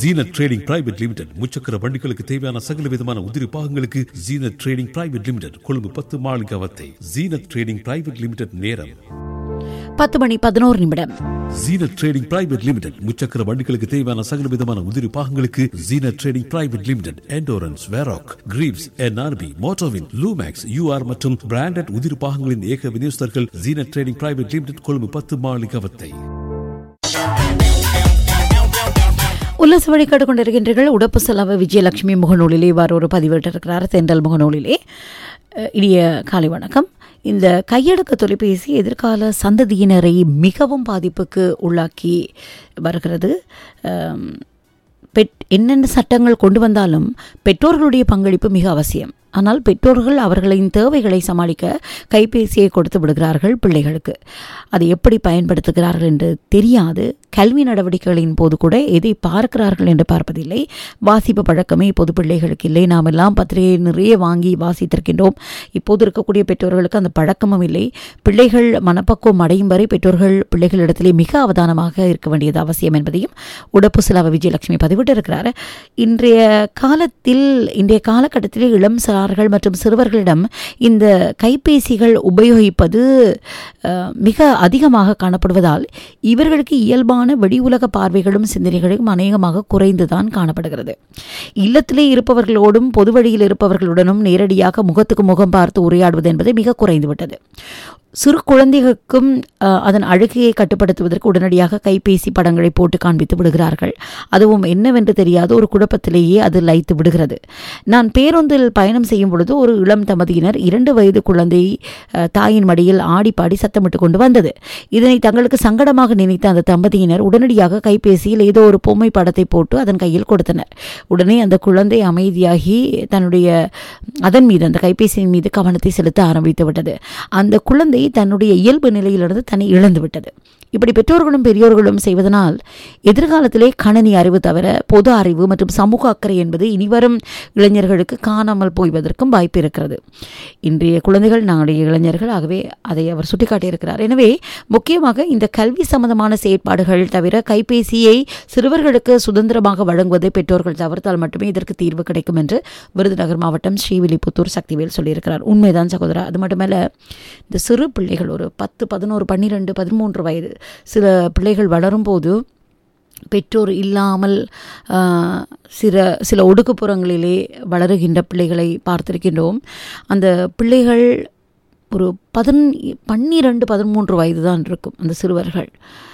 Zeenat trading private limited முச்சக்கர வண்டிகளுக்கு தேவையான சகல விதமான உதிரி பாகங்களுக்கு Zeenath trading private limited Colombo பத்து Maligawatta Zeenath trading private limited நேரம் பத்து மணி பதினோரு நிமிடம் ஜீனத் ட்ரேடிங் பிரைவேட் லிமிடெட் முச்சக்கர வண்டிகளுக்கு தேவையான சகல விதமான உதிரி பாகங்களுக்கு Zeenath trading private limited endurance Varroc Greaves NRB மோட்டோவின் லூமேக்ஸ் யூஆர் மற்றும் பிராண்டட் உதிரி பாகங்களின் ஏக விநியோகஸ்தர்கள் Zeenath trading private limited Colombo பத்து மாளிகாவத்தை உல்லாச வழி கேட்டுக்கொண்டிருக்கின்றீர்கள் உடப்பு செலவு விஜயலட்சுமி முகநூலிலே இவ்வாறு ஒரு பதிவிட்டிருக்கிறார் தென்றல் முகநூலிலே அஹ், இனிய காலை வணக்கம் இந்த கையடக்க தொலைபேசி எதிர்கால சந்ததியினரை மிகவும் பாதிப்புக்கு உள்ளாக்கி வருகிறது அம், பெட் என்னென்ன சட்டங்கள் கொண்டு வந்தாலும் பெற்றோர்களுடைய பங்களிப்பு மிக அவசியம் ஆனால் பெற்றோர்கள் அவர்களின் தேவைகளை சமாளிக்க கைபேசியை கொடுத்து விடுகிறார்கள் பிள்ளைகளுக்கு அதை எப்படி பயன்படுத்துகிறார்கள் என்று தெரியாது கல்வி நடவடிக்கைகளின் போது கூட எதை பார்க்கிறார்கள் என்று பார்ப்பதில்லை வாசிப்பு பழக்கமே இப்போது பிள்ளைகளுக்கு இல்லை நாம் எல்லாம் பத்திரிகை நிறைய வாங்கி வாசித்திருக்கின்றோம் இப்போது இருக்கக்கூடிய பெற்றோர்களுக்கு அந்த பழக்கமும் இல்லை பிள்ளைகள் மனப்பக்குவம் அடையும் வரை பெற்றோர்கள் பிள்ளைகளிடத்திலே மிக அவதானமாக இருக்க வேண்டியது அவசியம் என்பதையும் உடப்பு சிலாவ விஜயலட்சுமி பதிவிட்டிருக்கிறார் இன்றைய காலத்தில் இன்றைய காலகட்டத்தில் இளம் சார்கள் மற்றும் சிறுவர்களிடம் இந்த கைபேசிகள் உபயோகிப்பது அஹ், மிக அதிகமாக காணப்படுவதால் இவர்களுக்கு இயல்பான வெளி உலக பார்வைகளும் சிந்தனைகளும் அநேகமாக குறைந்துதான் காணப்படுகிறது இல்லத்திலே இருப்பவர்களோடும் பொது வழியில் இருப்பவர்களுடனும் நேரடியாக முகத்துக்கு முகம் பார்த்து உரையாடுவது என்பது மிக குறைந்துவிட்டது சிறு குழந்தைகளுக்கும் அஹ், அதன் அழுகையை கட்டுப்படுத்துவதற்கு உடனடியாக கைபேசி படங்களை போட்டு காண்பித்து விடுகிறார்கள் அதுவும் என்னவென்று தெரியாத ஒரு குழப்பத்திலேயே அது லைத்து விடுகிறது நான் பேருந்தில் பயணம் செய்யும் பொழுது ஒரு இளம் தம்பதியினர் இரண்டு வயது குழந்தை அஹ், தாயின் மடியில் ஆடி பாடி சத்தமிட்டு கொண்டு வந்தது இதனை தங்களுக்கு சங்கடமாக நினைத்த அந்த தம்பதியினர் உடனடியாக கைபேசியில் ஏதோ ஒரு பொம்மை படத்தை போட்டு அதன் கையில் கொடுத்தனர் உடனே அந்த குழந்தை அமைதியாகி தன்னுடைய அதன் மீது அந்த கைபேசியின் மீது கவனத்தை செலுத்த ஆரம்பித்து விட்டது அந்த குழந்தை தன்னுடைய இயல்பு நிலையிலிருந்து தன்னை இழந்து விட்டது இப்படி பெற்றோர்களும் பெரியோர்களும் செய்வதனால் எதிர்காலத்திலே கணனி அறிவு தவிர பொது அறிவு மற்றும் சமூக அக்கறை என்பது இனிவரும் இளைஞர்களுக்கு காணாமல் போய்வதற்கும் வாய்ப்பு இருக்கிறது இன்றைய குழந்தைகள் நாளைய இளைஞர்கள் ஆகவே அதை அவர் சுட்டிக்காட்டியிருக்கிறார் எனவே முக்கியமாக இந்த கல்வி சம்பந்தமான செயற்பாடுகள் தவிர கைபேசியை சிறுவர்களுக்கு சுதந்திரமாக வழங்குவதை பெற்றோர்கள் தவிர்த்தால் மட்டுமே இதற்கு தீர்வு கிடைக்கும் என்று விருதுநகர் மாவட்டம் ஸ்ரீவில்லிபுத்தூர் சக்திவேல் சொல்லியிருக்கிறார் உண்மைதான் சகோதரா அது மட்டுமல்ல இந்த சிறு பிள்ளைகள் ஒரு பத்து பதினோரு பன்னிரெண்டு பதிமூன்று வயது சில பிள்ளைகள் வளரும்போது பெற்றோர் இல்லாமல் ஆஹ், சில சில ஒடுக்குப்புறங்களிலே வளருகின்ற பிள்ளைகளை பார்த்திருக்கின்றோம் அந்த பிள்ளைகள் ஒரு பதின் பன்னிரண்டு பதிமூன்று வயது தான் இருக்கும் அந்த சிறுவர்கள்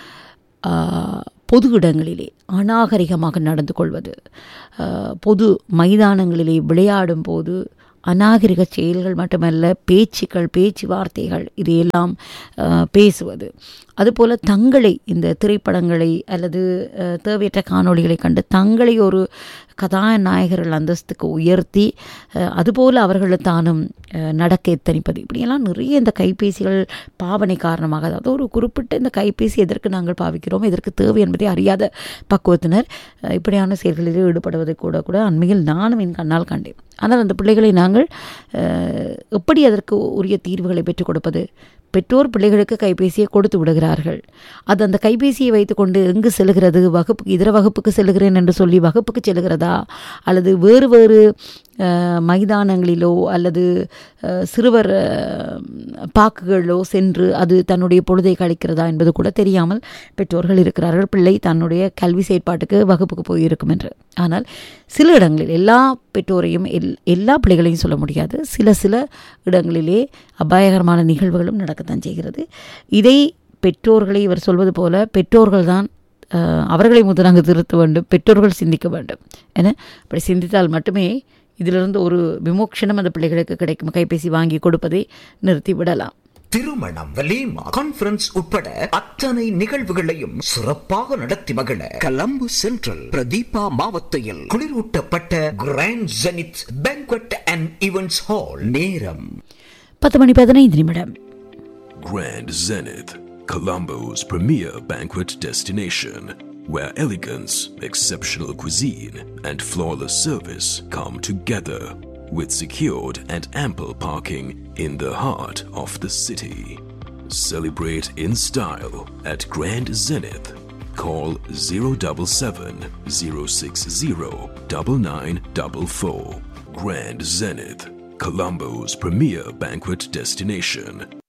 ஆஹ், பொது இடங்களிலே அநாகரிகமாக நடந்து கொள்வது ஆஹ், பொது மைதானங்களிலே விளையாடும் போது அநாகரிக செயல்கள் மட்டுமல்ல பேச்சுக்கள் பேச்சுவார்த்தைகள் இதையெல்லாம் ஆஹ், பேசுவது அதுபோல தங்களை இந்த திரைப்படங்களை அல்லது அஹ், தேவையற்ற காணொளிகளை கண்டு தங்களை ஒரு கதாநாயகர்கள் அந்தஸ்துக்கு உயர்த்தி அஹ், அதுபோல அவர்கள் தானும் அஹ், நடக்க எத்தனிப்பது இப்படியெல்லாம் நிறைய இந்த கைபேசிகள் பாவனை காரணமாக அதாவது ஒரு குறிப்பிட்ட இந்த கைபேசி எதற்கு நாங்கள் பாவிக்கிறோம் எதற்கு தேவை என்பதை அறியாத பக்குவத்தினர் அஹ், இப்படியான செயல்களில் ஈடுபடுவதை கூட கூட அண்மையில் நானும் என் கண்ணால் கண்டேன் ஆனால் அந்த பிள்ளைகளை நாங்கள் அஹ், எப்படி அதற்கு உரிய தீர்வுகளை பெற்றுக் கொடுப்பது பெற்றோர் பிள்ளைகளுக்கு கைபேசியை கொடுத்து விடுகிறார்கள் அது அந்த கைபேசியை வைத்துக்கொண்டு எங்கு செல்கிறது வகுப்பு இதர வகுப்புக்கு செல்கிறேன் என்று சொல்லி வகுப்புக்கு செல்கிறதா அல்லது வேறு வேறு அஹ், மைதானங்களிலோ அல்லது அஹ், சிறுவர் அஹ், பாக்குகளிலோ சென்று அது தன்னுடைய பொழுதை கழிக்கிறதா என்பது கூட தெரியாமல் பெற்றோர்கள் இருக்கிறார்கள் பிள்ளை தன்னுடைய கல்வி செயற்பாட்டுக்கு வகுப்புக்கு போயிருக்கும் என்று ஆனால் சில இடங்களில் எல்லா பெற்றோரையும் எல் எல்லா பிள்ளைகளையும் சொல்ல முடியாது சில சில இடங்களிலே அபாயகரமான நிகழ்வுகளும் நடக்கத்தான் செய்கிறது இதை பெற்றோர்களை இவர் சொல்வது போல பெற்றோர்கள் தான் அஹ், அவர்களை முதல் அங்கு திருத்த வேண்டும் பெற்றோர்கள் சிந்திக்க வேண்டும் என அப்படி சிந்தித்தால் மட்டுமே இதிலிருந்து ஒரு விமோக்ஷனம் அந்த பிள்ளைகளுக்கு கிடைக்கும் கைபேசி வாங்கி கொடுப்பதை நிறுத்தி விடலாம் திருமணம் வலீமா கான்ஃபரன்ஸ் உட்பட அத்தனை நிகழ்வுகளையும் சிறப்பாக நடத்தி மகிழ கலம்பு சென்ட்ரல் பிரதீபா மாவத்தையில் குளிரூட்டப்பட்ட grand zenith banquet and events hall நேரம் பத்து மணி பதினைந்து நிமிடம் Grand Zenith, Colombo's premier banquet destination, where elegance, exceptional cuisine, and flawless service come together, with secured and ample parking in the heart of the city. Celebrate in style at Grand Zenith, call 077 060 9944. Grand Zenith, Colombo's premier banquet destination.